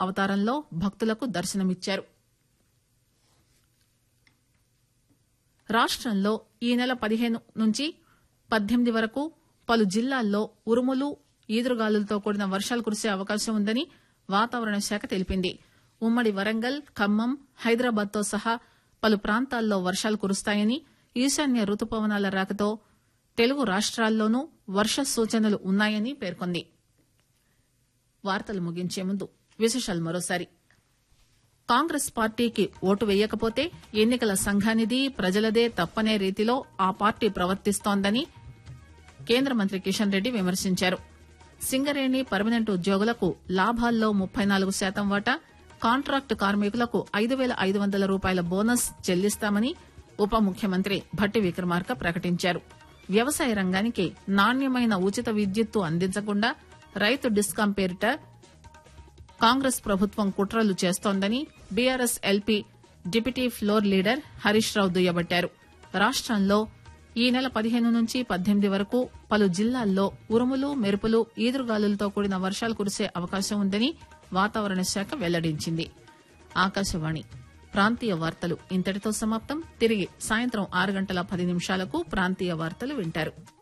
అవతారంలో భక్తులకు దర్శనమిచ్చారు రాష్టంలో ఈ నెల పదిహేను నుంచి పద్దెనిమిది వరకు పలు జిల్లాల్లో ఉరుములు ఈదురుగాలులతో కూడిన వర్షాలు కురిసే అవకాశం ఉందని వాతావరణ శాఖ తెలిపింది ఉమ్మడి వరంగల్ ఖమ్మం హైదరాబాద్ తో సహా పలు ప్రాంతాల్లో వర్షాలు కురుస్తాయని ఈశాన్య రుతుపవనాల రాకతో తెలుగు రాష్ట్రాల్లోనూ వర్ష సూచనలు ఉన్నాయని పేర్కొంది వార్తలు ముగించే ముందు విశేషాలు మరోసారి కాంగ్రెస్ పార్టీకి ఓటు వేయకపోతే ఎన్నికల సంఘానిది ప్రజలదే తప్పనే రీతిలో ఆ పార్టీ ప్రవర్తిస్తోందని కేంద్ర మంత్రి కిషన్ రెడ్డి విమర్శించారు సింగరేణి పర్మనెంట్ ఉద్యోగులకు లాభాల్లో ముప్పై నాలుగు శాతం వాటా కాంట్రాక్టు కార్మికులకు ఐదు పేల ఐదు వందల రూపాయల బోనస్ చెల్లిస్తామని ఉప ముఖ్యమంత్రి భట్టి విక్రమార్క ప్రకటించారు వ్యవసాయ రంగానికి నాణ్యమైన ఉచిత విద్యుత్తు అందించకుండా రైతు డిస్కాం పేరిట కాంగ్రెస్ ప్రభుత్వం కుట్రలు చేస్తోందని BRS LP deputy floor leader Harish Rao దుయ్యబట్టారు రాష్టంలో ఈ నెల పదిహేను నుంచి పద్దెనిమిది వరకు పలు జిల్లాల్లో ఉరుములు మెరుపులు ఈదురుగాలులతో కూడిన వర్షాలు కురిసే అవకాశం ఉందని వాతావరణ శాఖ వెల్లడించింది ఆకాశవాణి ప్రాంతీయ వార్తలు ఇంతటితో సమాప్తం తిరిగి సాయంత్రం ఆరు గంటల పది నిమిషాలకు ప్రాంతీయ వార్తలు వింటారు